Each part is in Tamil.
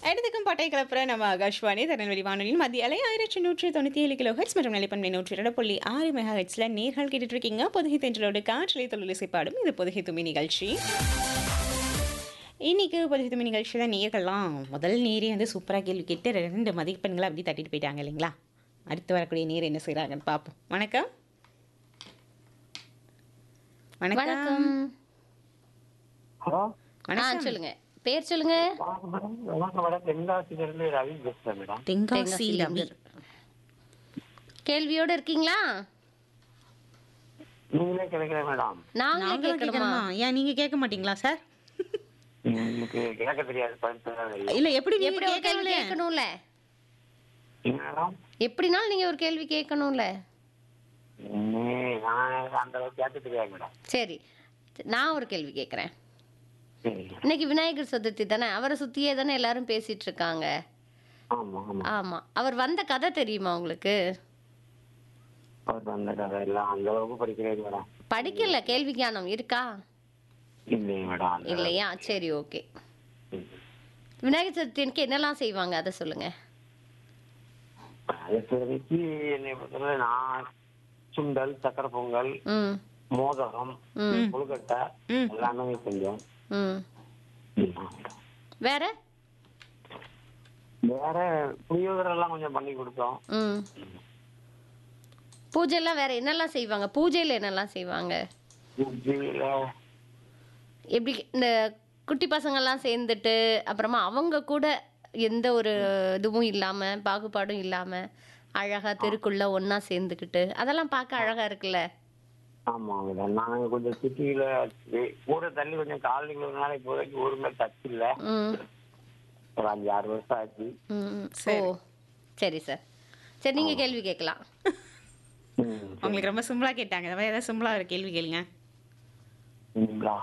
இடத்துக்கும் பட்டை கிளப்புற நம்ம ஆகாஷ்வாணி திருநெல்வேலி வானொலியில் மத்திய அலை ஆயிரத்தி நூற்றி தொண்ணூற்றி ஏழு கிலோ ஹெட்ஸ் மற்றும் நிலைப்பன்மை நூற்றி இரண்டு புள்ளி ஆறு மெகா ஹெட்ஸில் நேர்கள் கேட்டுட்டு இருக்கீங்க பொதுகை தென்றலோடு காற்றலை தொழிலிசை பாடும் இது பொதுகை துமி நிகழ்ச்சி இன்னைக்கு பொதுகை துமி நிகழ்ச்சியில் நேர்கள்லாம் முதல் நீரே வந்து சூப்பராக கேள்வி கேட்டு ரெண்டு மதிப்பெண்களை அப்படி தட்டிட்டு போயிட்டாங்க இல்லைங்களா அடுத்து வரக்கூடிய நீர் என்ன செய்கிறாங்கன்னு பார்ப்போம் வணக்கம் வணக்கம் வணக்கம் ஹலோ ஆ வணக்கம் சொல்லுங்க பேர் சொல்லுங்க வணக்கம் மேடம் வணக்கம் மேடம் தென்காசியிலிருந்து ரவி பேசுறேன் மேடம் தென்காசி தென்காசியிலிருந்து. ரவி கேள்வியோட இருக்கீங்களா நீங்களே கிடைக்கிறேன் மேடம் நாங்களே நாங்களும் கேட்கணுமா கேட்கணுமா ஏன் நீங்க கேட்க மாட்டீங்களா சார் எனக்கு கேட்க தெரியாது பதில் சொல்ல தெரியும். இல்ல எப்படி நீங்க எப்படி ஒரு கேள்வி கேட்கல கேட்கணும்ல என்ன மேடம் எப்படினாலும் நீங்க ஒரு கேள்வி கேட்கணும்ல நீ- நான் அந்த அளவுக்கு கேட்க தெரியாது மேடம் சரி நான் ஒரு கேள்வி கேட்குறேன் சரி இன்னைக்கு விநாயகர் சதுர்த்தி தானே அவரை சுத்தியே தானே எல்லாரும் பேசிட்டு இருக்காங்க ஆமா ஆமா ஆமா அவர் வந்த கதை தெரியுமா உங்களுக்கு அவர் வந்த கதை எல்லாம் அந்த அளவுக்கு படிக்கிறது மேடம் படிக்கல கேள்வி ஞானம் இருக்கா இல்லையே மேடம் அந்த இல்லையா சரி ஓகே அளவுக்கு. விநாயகர் சதுர்த்திக்கு என்னெல்லாம் செய்வாங்க அதை சொல்லுங்க அது இப்போதைக்கு என்னை பொறுத்தவரை நான் சுண்டல் சக்கரை பொங்கல் ம் மோதகம் ம் கொழுக்கட்டை ம். எல்லாமே செஞ்சோம் ம் இதுதான் மேடம். வேற வேற புளியோதரை எல்லாம் கொஞ்சம் பண்ணி கொடுத்தோம் ம் பூஜைலாம் வேற என்னெல்லாம் செய்வாங்க பூஜையில் என்னெல்லாம் செய்வாங்க இட்லியில எப்படி இந்த குட்டி பசங்கள்லாம் சேர்ந்துட்டு அப்புறமா அவங்க கூட எந்த ஒரு இதுவும் இல்லாமல் பாகுபாடும் இல்லாமல் அழகாக தெருக்குள்ள ஒன்றா சேர்ந்துக்கிட்டு அதெல்லாம் பார்க்க அழகாக இருக்குல்ல ஆமா மேடம் நாங்க கொஞ்சம் சிட்டியில ஊரை தள்ளி கொஞ்சம் காலனிகள் இப்போதைக்கு ஊருமே டச் இல்ல ம் ஒரு அஞ்சு ஆறு வருஷம் ஆச்சு ம் சரி. ஓ சரி சார் சரி நீங்கள் கேள்வி கேட்கலாம் ம், உங்களுக்கு ரொம்ப சிம்பிளா கேட்டாங்க இந்த மாதிரி ஏதாவது சிம்பிளா ஒரு கேள்வி கேளுங்க சரிங்களா?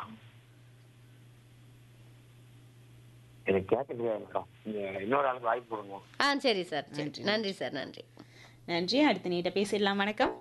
எனக்கு கேட்க தெரியாது மேடம் நீங்க இன்னொரு ஆளுக்கு வாய்ப்பு கொடுங்க ஆ சரி சார் சரி நன்றி சார் நன்றி நன்றி அடுத்த நீட்ட பேசிடலாம் வணக்கம்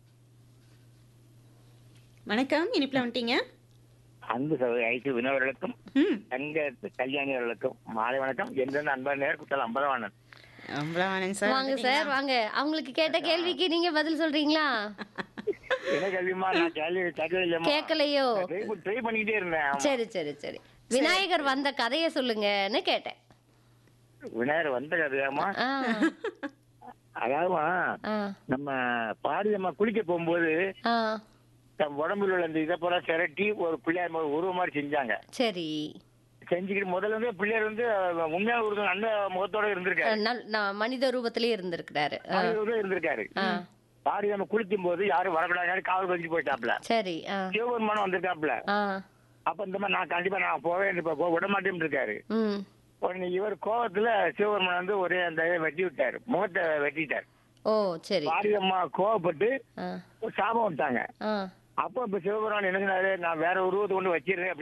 வணக்கம் இனிப்புல வந்துட்டீங்க அன்பு சகோதரி ஐக்கு வினவர்களுக்கும் ம் தங்க கல்யாணிகளுக்கும் மாலை வணக்கம் எந்தெந்த அன்பா நேர் குத்தல் அம்பலவாணன் அம்பலவாணன் சார் வாங்க சார் வாங்க அவங்களுக்கு கேட்ட கேள்விக்கு நீங்க பதில் சொல்றீங்களா என்ன கேள்விமா நான் கேள்வி கேட்கலையம்மா கேட்கலையோ ட்ரை ட்ரை பண்ணிக்கிட்டே இருந்தேன் ஆமா. சரி சரி சரி விநாயகர் வந்த கதையை சொல்லுங்கன்னு கேட்டேன் விநாயகர் வந்த கதையாமா ஆ அதாவதுமா ஆ நம்ம பாடியம்மா குளிக்க போகும்போது ஆ தம் உடம்புல உள்ள இந்த இதை பூரா திரட்டி ஒரு பிள்ளையார் மாதிரி உருவம் மாதிரி செஞ்சாங்க சரி செஞ்சுக்கிட்டு முதல்ல வந்து பிள்ளையார் வந்து அஹ், உண்மையான ஒரு நல்ல முகத்தோட இருந்திருக்காரு நல்- நான் மனித ரூபத்திலே இருந்திருக்கிறாரு ஆ, மனிதரோட இருந்திருக்காரு ஆ பாடியம்மா குளிக்கும் போது யாரும் வரக்கூடாது காவல் பதிச்சு போயிட்டாப்ல சரி ஆ சிவபெருமானம் வந்திருக்காப்ல ஆ அப்ப இந்த மாதிரி நான் கண்டிப்பா நான் போவேன் இப்ப போக விட மாட்டேன்னு இருக்காரு ம் உடனே இவர் கோவத்துல சிவபெருமான் வந்து ஒரே அந்த இதை வெட்டி விட்டாரு முகத்தை வெட்டிட்டாரு ஓ சரி பாரியம்மா கோவப்பட்டு ஆ ஒரு சாபம் விட்டாங்க ஆ அப்போ இப்ப சிவபெருமான் என்ன சொன்னாரு நான் வேற உருவத்தை கொண்டு வச்சிடுறேன்